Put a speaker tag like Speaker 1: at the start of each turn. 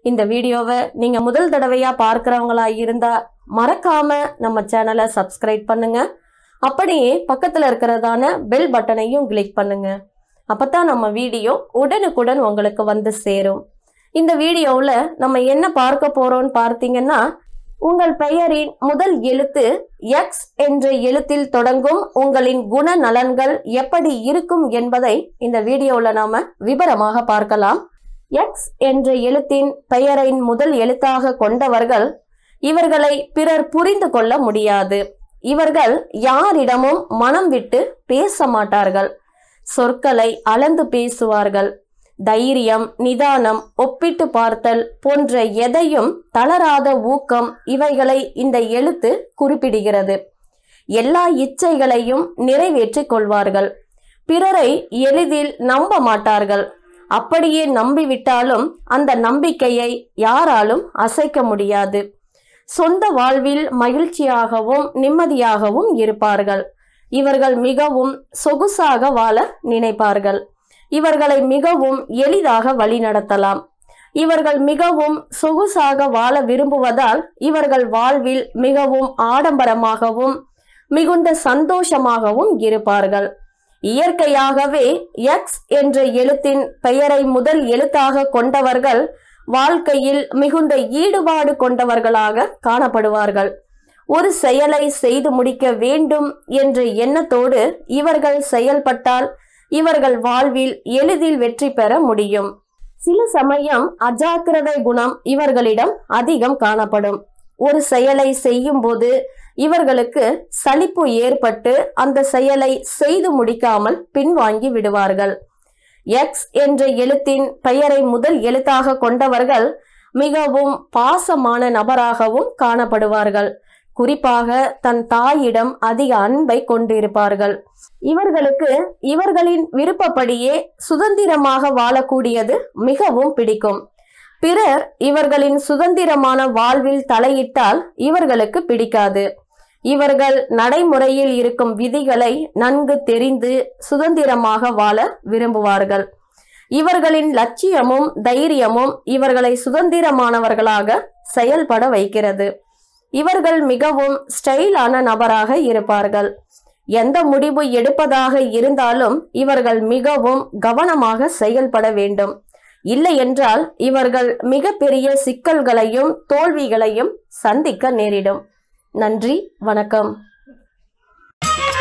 Speaker 1: இந்த வீடியோவை நீங்க முதல் தடவையா பார்க்கறவங்களா இருந்தா மறக்காம நம்ம சேனலை சப்ஸ்கிரைப் பண்ணுங்க அப்படியே பக்கத்துல இருக்கிறதான பெல் பட்டனையும் கிளிக் பண்ணுங்க அப்பதான் நம்ம வீடியோ உடனுக்குடன் உங்களுக்கு வந்து சேரும் இந்த வீடியோவில் நம்ம என்ன பார்க்க போறோம்னு பார்த்தீங்கன்னா உங்கள் பெயரின் முதல் எழுத்து எக்ஸ் என்ற எழுத்தில் தொடங்கும் உங்களின் குணநலன்கள் எப்படி இருக்கும் என்பதை இந்த வீடியோவில் நாம விவரமாக பார்க்கலாம் எக்ஸ் என்ற எழுத்தின் பெயரின் முதல் எழுத்தாக கொண்டவர்கள் இவர்களை பிறர் புரிந்து கொள்ள முடியாது இவர்கள் யாரிடமும் மனம் விட்டு பேச மாட்டார்கள் சொற்களை அளந்து பேசுவார்கள் தைரியம் நிதானம் ஒப்பிட்டு பார்த்தல் போன்ற எதையும் தளராத ஊக்கம் இவைகளை இந்த எழுத்து குறிப்பிடுகிறது எல்லா இச்சைகளையும் நிறைவேற்றிக் கொள்வார்கள் பிறரை எளிதில் நம்ப மாட்டார்கள் அப்படியே நம்பிவிட்டாலும் அந்த நம்பிக்கையை யாராலும் அசைக்க முடியாது சொந்த வாழ்வில் மகிழ்ச்சியாகவும் நிம்மதியாகவும் இருப்பார்கள் இவர்கள் மிகவும் சொகுசாக வாழ நினைப்பார்கள் இவர்களை மிகவும் எளிதாக வழிநடத்தலாம் இவர்கள் மிகவும் சொகுசாக வாழ விரும்புவதால் இவர்கள் வாழ்வில் மிகவும் ஆடம்பரமாகவும் மிகுந்த சந்தோஷமாகவும் இருப்பார்கள் இயற்கையாகவே எக்ஸ் என்ற எழுத்தின் பெயரை முதல் எழுத்தாக கொண்டவர்கள் வாழ்க்கையில் மிகுந்த ஈடுபாடு கொண்டவர்களாக காணப்படுவார்கள் ஒரு செயலை செய்து முடிக்க வேண்டும் என்ற எண்ணத்தோடு இவர்கள் செயல்பட்டால் இவர்கள் வாழ்வில் எளிதில் வெற்றி பெற முடியும் சில சமயம் அஜாக்கிரதை குணம் இவர்களிடம் அதிகம் காணப்படும் ஒரு செயலை செய்யும் போது இவர்களுக்கு சலிப்பு ஏற்பட்டு அந்த செயலை செய்து முடிக்காமல் பின்வாங்கி விடுவார்கள் எக்ஸ் என்ற எழுத்தின் பெயரை முதல் எழுத்தாக கொண்டவர்கள் மிகவும் பாசமான நபராகவும் காணப்படுவார்கள் குறிப்பாக தன் தாயிடம் அதிக அன்பை கொண்டிருப்பார்கள் இவர்களுக்கு இவர்களின் விருப்பப்படியே சுதந்திரமாக வாழக்கூடியது மிகவும் பிடிக்கும் பிறர் இவர்களின் சுதந்திரமான வாழ்வில் தலையிட்டால் இவர்களுக்கு பிடிக்காது இவர்கள் நடைமுறையில் இருக்கும் விதிகளை நன்கு தெரிந்து சுதந்திரமாக வாழ விரும்புவார்கள் இவர்களின் லட்சியமும் தைரியமும் இவர்களை சுதந்திரமானவர்களாக செயல்பட வைக்கிறது இவர்கள் மிகவும் ஸ்டைலான நபராக இருப்பார்கள் எந்த முடிவு எடுப்பதாக இருந்தாலும் இவர்கள் மிகவும் கவனமாக செயல்பட வேண்டும் இல்லை என்றால் இவர்கள் மிகப்பெரிய சிக்கல்களையும் தோல்விகளையும் சந்திக்க நேரிடும் நன்றி வணக்கம்